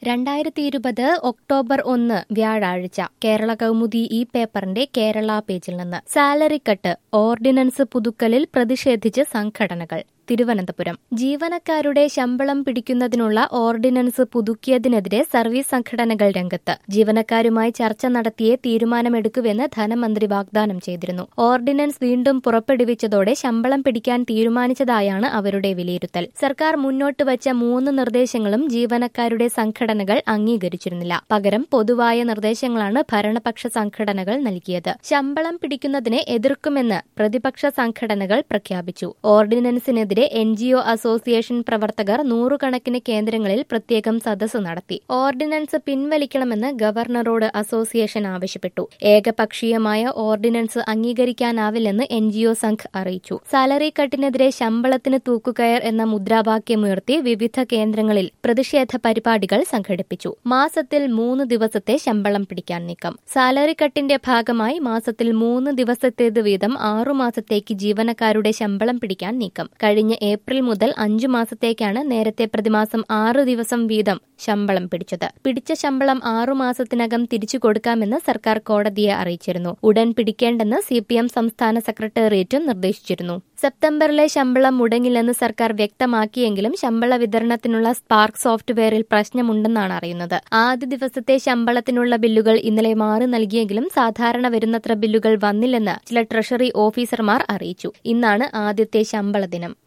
രണ്ടായിരത്തി ഇരുപത് ഒക്ടോബർ ഒന്ന് വ്യാഴാഴ്ച കേരള കൗമുദി ഈ പേപ്പറിന്റെ കേരള പേജിൽ നിന്ന് സാലറി കട്ട് ഓർഡിനൻസ് പുതുക്കലിൽ പ്രതിഷേധിച്ച് സംഘടനകൾ തിരുവനന്തപുരം ജീവനക്കാരുടെ ശമ്പളം പിടിക്കുന്നതിനുള്ള ഓർഡിനൻസ് പുതുക്കിയതിനെതിരെ സർവീസ് സംഘടനകൾ രംഗത്ത് ജീവനക്കാരുമായി ചർച്ച നടത്തിയേ തീരുമാനമെടുക്കുവെന്ന് ധനമന്ത്രി വാഗ്ദാനം ചെയ്തിരുന്നു ഓർഡിനൻസ് വീണ്ടും പുറപ്പെടുവിച്ചതോടെ ശമ്പളം പിടിക്കാൻ തീരുമാനിച്ചതായാണ് അവരുടെ വിലയിരുത്തൽ സർക്കാർ മുന്നോട്ട് വച്ച മൂന്ന് നിർദ്ദേശങ്ങളും ജീവനക്കാരുടെ സംഘടനകൾ അംഗീകരിച്ചിരുന്നില്ല പകരം പൊതുവായ നിർദ്ദേശങ്ങളാണ് ഭരണപക്ഷ സംഘടനകൾ നൽകിയത് ശമ്പളം പിടിക്കുന്നതിനെ എതിർക്കുമെന്ന് പ്രതിപക്ഷ സംഘടനകൾ പ്രഖ്യാപിച്ചു ഓർഡിനൻസിനെതിരെ എൻ ജി ഒ അസോസിയേഷൻ പ്രവർത്തകർ നൂറുകണക്കിന് കേന്ദ്രങ്ങളിൽ പ്രത്യേകം സദസ്സ് നടത്തി ഓർഡിനൻസ് പിൻവലിക്കണമെന്ന് ഗവർണറോട് അസോസിയേഷൻ ആവശ്യപ്പെട്ടു ഏകപക്ഷീയമായ ഓർഡിനൻസ് അംഗീകരിക്കാനാവില്ലെന്ന് എൻ ജി ഒ സംഘ് അറിയിച്ചു സാലറി കട്ടിനെതിരെ ശമ്പളത്തിന് തൂക്കുകയർ എന്ന മുദ്രാവാക്യമുയർത്തി വിവിധ കേന്ദ്രങ്ങളിൽ പ്രതിഷേധ പരിപാടികൾ സംഘടിപ്പിച്ചു മാസത്തിൽ മൂന്ന് ദിവസത്തെ ശമ്പളം പിടിക്കാൻ നീക്കം സാലറി കട്ടിന്റെ ഭാഗമായി മാസത്തിൽ മൂന്ന് ദിവസത്തേത് വീതം ആറുമാസത്തേക്ക് ജീവനക്കാരുടെ ശമ്പളം പിടിക്കാൻ നീക്കം കഴിഞ്ഞ ഏപ്രിൽ മുതൽ അഞ്ചു മാസത്തേക്കാണ് നേരത്തെ പ്രതിമാസം ആറ് ദിവസം വീതം ശമ്പളം പിടിച്ചത് പിടിച്ച ശമ്പളം ആറുമാസത്തിനകം തിരിച്ചു കൊടുക്കാമെന്ന് സർക്കാർ കോടതിയെ അറിയിച്ചിരുന്നു ഉടൻ പിടിക്കേണ്ടെന്ന് സി പി എം സംസ്ഥാന സെക്രട്ടേറിയറ്റും നിർദ്ദേശിച്ചിരുന്നു സെപ്റ്റംബറിലെ ശമ്പളം മുടങ്ങില്ലെന്ന് സർക്കാർ വ്യക്തമാക്കിയെങ്കിലും ശമ്പള വിതരണത്തിനുള്ള സ്പാർക്ക് സോഫ്റ്റ്വെയറിൽ പ്രശ്നമുണ്ടെന്നാണ് അറിയുന്നത് ആദ്യ ദിവസത്തെ ശമ്പളത്തിനുള്ള ബില്ലുകൾ ഇന്നലെ മാറി നൽകിയെങ്കിലും സാധാരണ വരുന്നത്ര ബില്ലുകൾ വന്നില്ലെന്ന് ചില ട്രഷറി ഓഫീസർമാർ അറിയിച്ചു ഇന്നാണ് ആദ്യത്തെ ശമ്പള ദിനം